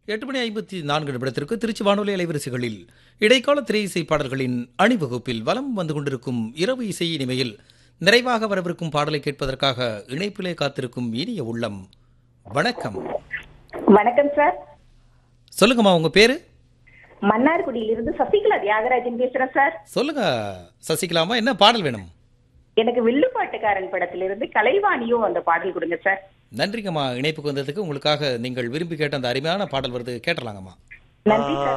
எட்டு மணி ஐம்பத்தி நான்கு நிமிடத்திற்கு திருச்சி வானொலி அலைவரிசைகளில் இடைக்கால திரை இசை பாடல்களின் அணிவகுப்பில் வலம் வந்து கொண்டிருக்கும் இரவு இசை இனிமையில் நிறைவாக வரவிருக்கும் பாடலை கேட்பதற்காக இணைப்பிலே காத்திருக்கும் இனிய உள்ளம் வணக்கம் வணக்கம் சார் சொல்லுங்கம்மா உங்க பேரு மன்னார்குடியிலிருந்து சசிகலா தியாகராஜன் பேசுறேன் சார் சொல்லுங்க சசிகலாமா என்ன பாடல் வேணும் எனக்கு வில்லுப்பாட்டுக்காரன் படத்திலிருந்து கலைவாணியும் அந்த பாடல் கொடுங்க சார் நன்றிங்கம்மா இணைப்புக்கு வந்ததுக்கு உங்களுக்காக நீங்கள் விரும்பி கேட்ட அந்த அருமையான பாடல் வருது கேட்டலாங்கம்மா நன்றி சார்